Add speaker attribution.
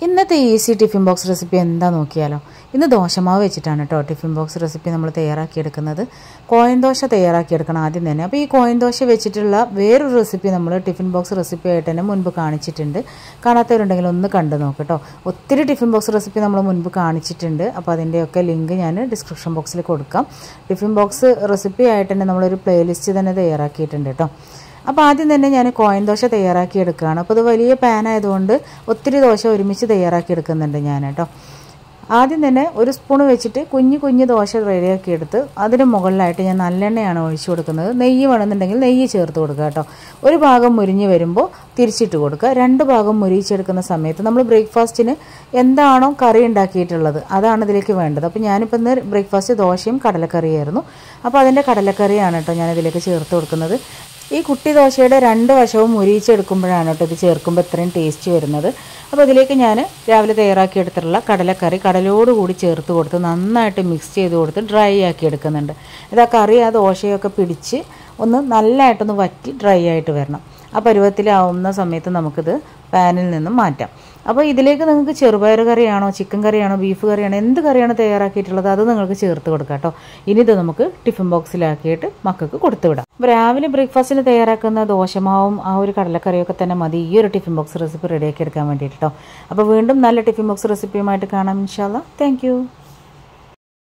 Speaker 1: ഇന്നത്തെ easy tiffin box recipe എന്താ നോക്കിയാലോ ഇന്ന് ദോശമാവ് വെച്ചിട്ടാണ് കേട്ടോ ടിഫിൻ ബോക്സ് റെസിപ്പി നമ്മൾ തയ്യാറാക്കിയെടുക്കുന്നത് കോയിൻ ദോശ തയ്യാറാക്കിയെടുക്കണം ആദ്യം തന്നെ അപ്പോൾ ഈ കോയിൻ ദോശ വെച്ചിട്ടുള്ള വേറൊരു റെസിപ്പി നമ്മൾ ടിഫിൻ ബോക്സ് റെസിപ്പി ആയിട്ട് തന്നെ മുൻപ് കാണിച്ചിട്ടുണ്ട് കാണാത്തവരുണ്ടെങ്കിൽ ഒന്ന് കണ്ടു നോക്കട്ടോ ഒത്തിരി ടിഫിൻ ബോക്സ് റെസിപ്പി നമ്മൾ മുൻപ് കാണിച്ചിട്ടുണ്ട് അപ്പോൾ അതിൻ്റെയൊക്കെ ലിങ്ക് ഞാൻ ഡിസ്ക്രിപ്ഷൻ ബോക്സിൽ കൊടുക്കാം ടിഫിൻ ബോക്സ് റെസിപ്പി ആയിട്ട് തന്നെ നമ്മളൊരു പ്ലേലിസ്റ്റ് തന്നെ തയ്യാറാക്കിയിട്ടുണ്ട് കേട്ടോ അപ്പോൾ ആദ്യം തന്നെ ഞാൻ കോയിൻ ദോശ തയ്യാറാക്കി എടുക്കുകയാണ് അപ്പോൾ ഇത് വലിയ പാൻ ആയതുകൊണ്ട് ഒത്തിരി ദോശ ഒരുമിച്ച് തയ്യാറാക്കി എടുക്കുന്നുണ്ട് ഞാൻ കേട്ടോ ആദ്യം തന്നെ ഒരു സ്പൂൺ വെച്ചിട്ട് കുഞ്ഞു കുഞ്ഞു ദോശ റെഡിയാക്കി എടുത്ത് അതിന് മുകളിലായിട്ട് ഞാൻ നല്ലെണ്ണയാണ് ഒഴിച്ചു കൊടുക്കുന്നത് നെയ്യ് വേണമെന്നുണ്ടെങ്കിൽ നെയ്യ് ചേർത്ത് കൊടുക്കുക കേട്ടോ ഒരു ഭാഗം മുരിഞ്ഞ് വരുമ്പോൾ തിരിച്ചിട്ട് കൊടുക്കുക രണ്ട് ഭാഗം മുരിച്ചെടുക്കുന്ന സമയത്ത് നമ്മൾ ബ്രേക്ക്ഫാസ്റ്റിന് എന്താണോ കറി ഉണ്ടാക്കിയിട്ടുള്ളത് അതാണ് ഇതിലേക്ക് വേണ്ടത് അപ്പോൾ ഞാനിപ്പോൾ ഇന്ന് ബ്രേക്ക്ഫാസ്റ്റ് ദോശയും കടലക്കറിയായിരുന്നു അപ്പോൾ അതിൻ്റെ കടലക്കറിയാണ് കേട്ടോ ഞാൻ ഇതിലേക്ക് ചേർത്ത് കൊടുക്കുന്നത് ഈ കുട്ടി ദോശയുടെ രണ്ട് വശവും മുരിയിച്ചെടുക്കുമ്പോഴാണ് കേട്ടോ ഇത് ചേർക്കുമ്പോൾ ഇത്രയും ടേസ്റ്റ് വരുന്നത് അപ്പോൾ ഇതിലേക്ക് ഞാൻ രാവിലെ തയ്യാറാക്കി എടുത്തിട്ടുള്ള കടലക്കറി കടലോടുകൂടി ചേർത്ത് കൊടുത്ത് നന്നായിട്ട് മിക്സ് ചെയ്ത് കൊടുത്ത് ഡ്രൈ ആക്കി എടുക്കുന്നുണ്ട് ഇത് ആ കറി ആ ദോശയൊക്കെ പിടിച്ച് ഒന്ന് നല്ലതായിട്ടൊന്ന് വറ്റി ഡ്രൈ ആയിട്ട് വരണം ആ പരുവത്തിലാവുന്ന സമയത്ത് നമുക്കിത് പാനിൽ നിന്നും മാറ്റാം അപ്പോൾ ഇതിലേക്ക് നിങ്ങൾക്ക് ചെറുപയർ കറിയാണോ ചിക്കൻ കറിയാണോ ബീഫ് കറിയാണോ എന്ത് കറിയാണോ തയ്യാറാക്കിയിട്ടുള്ളത് അത് നിങ്ങൾക്ക് ചേർത്ത് കൊടുക്കാം കേട്ടോ ഇനി ഇത് നമുക്ക് ടിഫിൻ ബോക്സിലാക്കിയിട്ട് മക്കൾക്ക് കൊടുത്തു വിടാം അപ്പോൾ രാവിലെ ബ്രേക്ക്ഫാസ്റ്റിന് തയ്യാറാക്കുന്ന ദോശമാവും ആ ഒരു കടലക്കറിയൊക്കെ തന്നെ മതി ഈ ഒരു ടിഫിൻ ബോക്സ് റെസിപ്പി റെഡിയാക്കി എടുക്കാൻ വേണ്ടിയിട്ട് കേട്ടോ അപ്പോൾ വീണ്ടും നല്ല ടിഫിൻ ബോക്സ് റെസിപ്പിയുമായിട്ട് കാണാം ഇൻഷാല്ല താങ്ക്